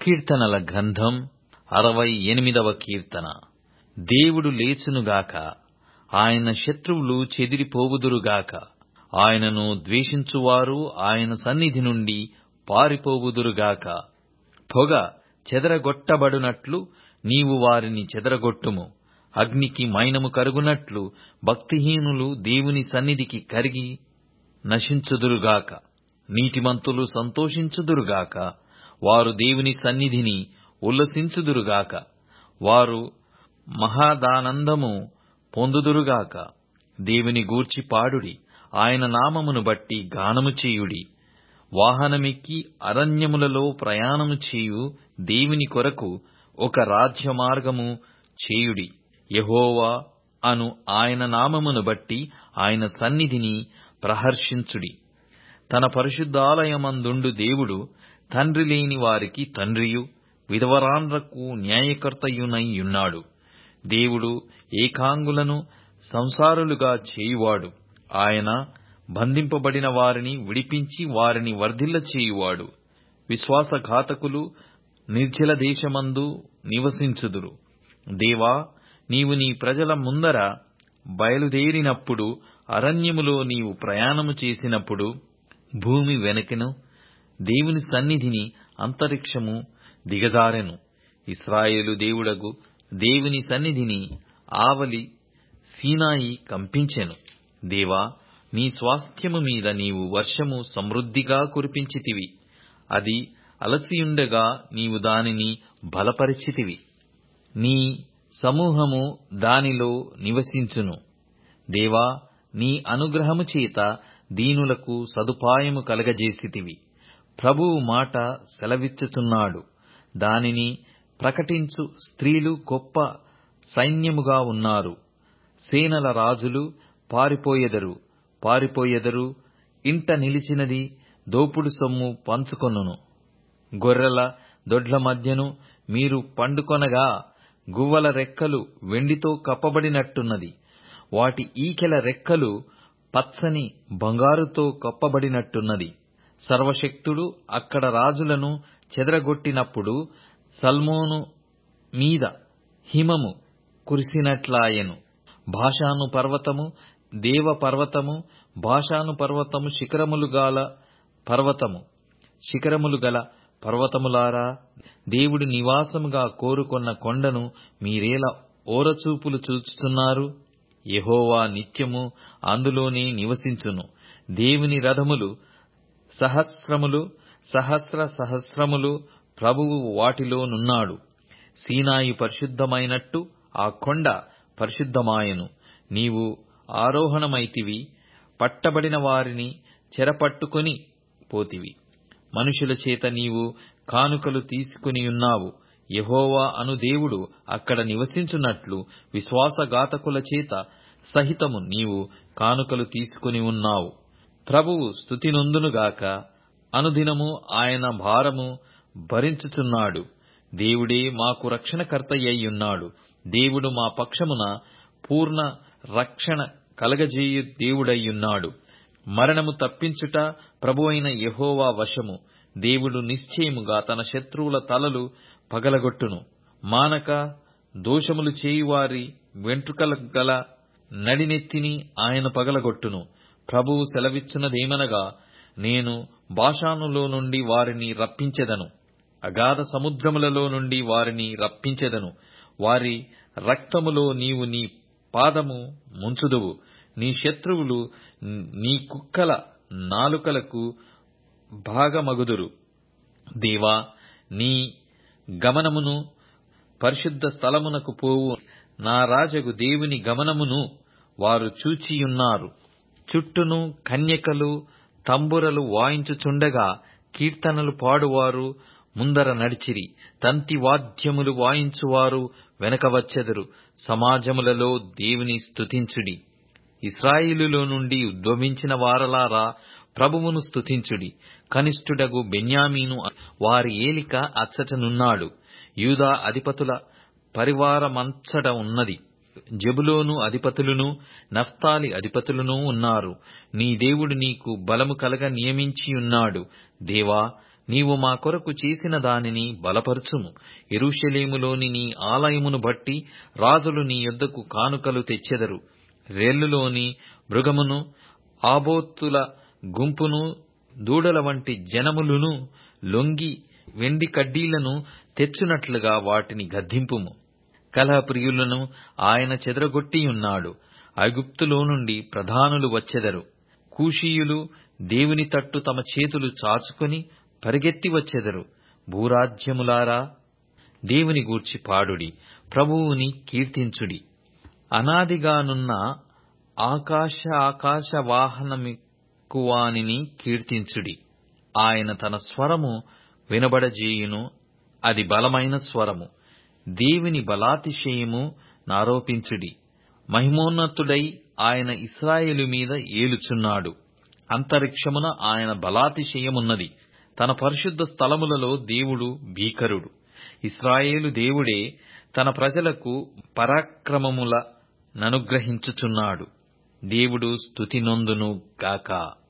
కీర్తనల గ్రంథం అరవై ఎనిమిదవ కీర్తన దేవుడు లేచునుగాక ఆయన శత్రువులు చెదిరిపోవుదురుగాక ఆయనను ద్వేషించువారు ఆయన సన్నిధి నుండి పారిపోవుదురుగాక పొగ చెదరగొట్టబడునట్లు నీవు వారిని చెదరగొట్టుము అగ్నికి మైనము కరుగునట్లు భక్తిహీనులు దేవుని సన్నిధికి కరిగి నశించుదురుగాక నీతిమంతులు సంతోషించుదురుగాక వారు దేవుని సన్నిధిని ఉల్లసించుదురుగాక వారు మహదానందము పొందుదురుగాక దేవుని గూర్చి పాడుడి ఆయన నామమును బట్టి గానము చేయుడి వాహనమెక్కి అరణ్యములలో ప్రయాణము చేయు దేవుని కొరకు ఒక రాజ్య మార్గము చేయుడి యెహోవా అను ఆయన నామమును బట్టి ఆయన సన్నిధిని ప్రహర్షించుడి తన పరిశుద్ధాలయమందుండు దేవుడు తండ్రి లేని వారికి తండ్రియు విధవరాండ్రకు న్యాయకర్తయునై యున్నాడు దేవుడు ఏకాంగులను సంసారులుగా చేయువాడు ఆయన బంధింపబడిన వారిని విడిపించి వారిని వర్ధిల్ల చేయువాడు విశ్వాసఘాతకులు నిర్జల దేశమందు నివసించుదురు దేవా నీవు నీ ప్రజల ముందర బయలుదేరినప్పుడు అరణ్యములో నీవు ప్రయాణము చేసినప్పుడు భూమి వెనకెను దేవుని సన్నిధిని అంతరిక్షము దిగజారెను ఇస్రాయేలు దేవుడగు దేవుని సన్నిధిని ఆవలి సీనాయి కంపించెను దేవా నీ స్వాస్థ్యము మీద నీవు వర్షము సమృద్ధిగా కురిపించితివి అది అలసియుండగా నీవు దానిని బలపరిచితివి నీ సమూహము దానిలో నివసించును దేవా నీ అనుగ్రహము చేత దీనులకు సదుపాయము కలగజేసితివి ప్రభువు మాట సెలవిచ్చుచున్నాడు దానిని ప్రకటించు స్త్రీలు గొప్ప సైన్యముగా ఉన్నారు సేనల రాజులు పారిపోయెదరు పారిపోయెదరు ఇంట నిలిచినది దోపుడు సొమ్ము పంచుకొనును గొర్రెల దొడ్ల మధ్యను మీరు పండుకొనగా గువ్వల రెక్కలు వెండితో కప్పబడినట్టున్నది వాటి ఈకెల రెక్కలు పచ్చని బంగారుతో కప్పబడినట్టున్నది సర్వశక్తుడు అక్కడ రాజులను చెదరగొట్టినప్పుడు సల్మోను మీద హిమము కురిసినట్లాయెను భాషాను పర్వతము దేవ పర్వతము భాషాను పర్వతము శిఖరములు గాల పర్వతము శిఖరములు గల పర్వతములారా దేవుడి నివాసముగా కోరుకొన్న కొండను మీరేలా ఓరచూపులు చూచుతున్నారు యెహోవా నిత్యము అందులోనే నివసించును దేవుని రథములు సహస్రములు సహస్ర సహస్రములు ప్రభువు వాటిలోనున్నాడు సీనాయి పరిశుద్ధమైనట్టు ఆ కొండ పరిశుద్ధమాయను నీవు ఆరోహణమైతివి పట్టబడిన వారిని చెరపట్టుకొని పోతివి మనుషుల చేత నీవు కానుకలు తీసుకునియున్నావు యెహోవా అను దేవుడు అక్కడ నివసించున్నట్లు విశ్వాసఘాతకుల చేత సహితము నీవు కానుకలు తీసుకుని ఉన్నావు ప్రభువు స్తుతినొందునుగాక అనుదినము ఆయన భారము భరించుచున్నాడు దేవుడే మాకు రక్షణకర్తయ్యున్నాడు దేవుడు మా పక్షమున పూర్ణ రక్షణ కలగజేయు దేవుడయ్యున్నాడు మరణము తప్పించుట ప్రభువైన యెహోవా వశము దేవుడు నిశ్చయముగా తన శత్రువుల తలలు పగలగొట్టును మానక దోషములు చేయువారి వెంట్రుకల గల నడినెత్తిని ఆయన పగలగొట్టును ప్రభువు సెలవిచ్చున్నదేమనగా నేను భాషానులో నుండి వారిని రప్పించెదను అగాధ సముద్రములలో నుండి వారిని రప్పించెదను వారి రక్తములో నీవు నీ పాదము ముంచుదువు నీ శత్రువులు నీ కుక్కల నాలుకలకు భాగమగుదురు దేవా నీ గమనమును పరిశుద్ధ స్థలమునకు పోవు నా రాజగు దేవుని గమనమును వారు చూచియున్నారు చుట్టూను కన్యకలు తంబురలు వాయించుచుండగా కీర్తనలు పాడువారు ముందర నడిచిరి తంతి వాద్యములు వాయించువారు వెనక వచ్చెదరు సమాజములలో దేవుని స్తుతించుడి ఇస్రాయిలులో నుండి ఉద్భవించిన వారలారా ప్రభువును స్తుతించుడి కనిష్ఠుడగు బెన్యామీను వారి ఏలిక అచ్చటనున్నాడు యూదా అధిపతుల పరివారమంచట ఉన్నది జబులోను అధిపతులను నఫ్తాలి అధిపతులను ఉన్నారు నీ దేవుడు నీకు బలము కలగ నియమించియున్నాడు దేవా నీవు మా కొరకు చేసిన దానిని బలపరచుము యెరూషలేములోని నీ ఆలయమును బట్టి రాజులు నీ యొద్దకు కానుకలు తెచ్చెదరు రెల్లులోని మృగమును ఆబోతుల గుంపును దూడల వంటి జనములును లొంగి వెండి కడ్డీలను తెచ్చునట్లుగా వాటిని గద్దింపుము కలహప్రియులను ఆయన చెదరగొట్టియున్నాడు ఐగుప్తులో నుండి ప్రధానులు వచ్చెదరు కూషీయులు దేవుని తట్టు తమ చేతులు చాచుకొని పరిగెత్తి వచ్చెదరు భూరాజ్యములారా దేవుని గూర్చి పాడుడి ప్రభువుని కీర్తించుడి అనాదిగానున్న ఆకాశ ఆకాశ వాహనమిక్కువానిని కీర్తించుడి ఆయన తన స్వరము వినబడజేయును అది బలమైన స్వరము దేవుని బలాతిశయము నారోపించుడి మహిమోన్నతుడై ఆయన ఇస్రాయేలు మీద ఏలుచున్నాడు అంతరిక్షమున ఆయన బలాతిశయమున్నది తన పరిశుద్ధ స్థలములలో దేవుడు భీకరుడు ఇస్రాయేలు దేవుడే తన ప్రజలకు పరాక్రమముల ననుగ్రహించుచున్నాడు దేవుడు స్తుతి నొందును గాక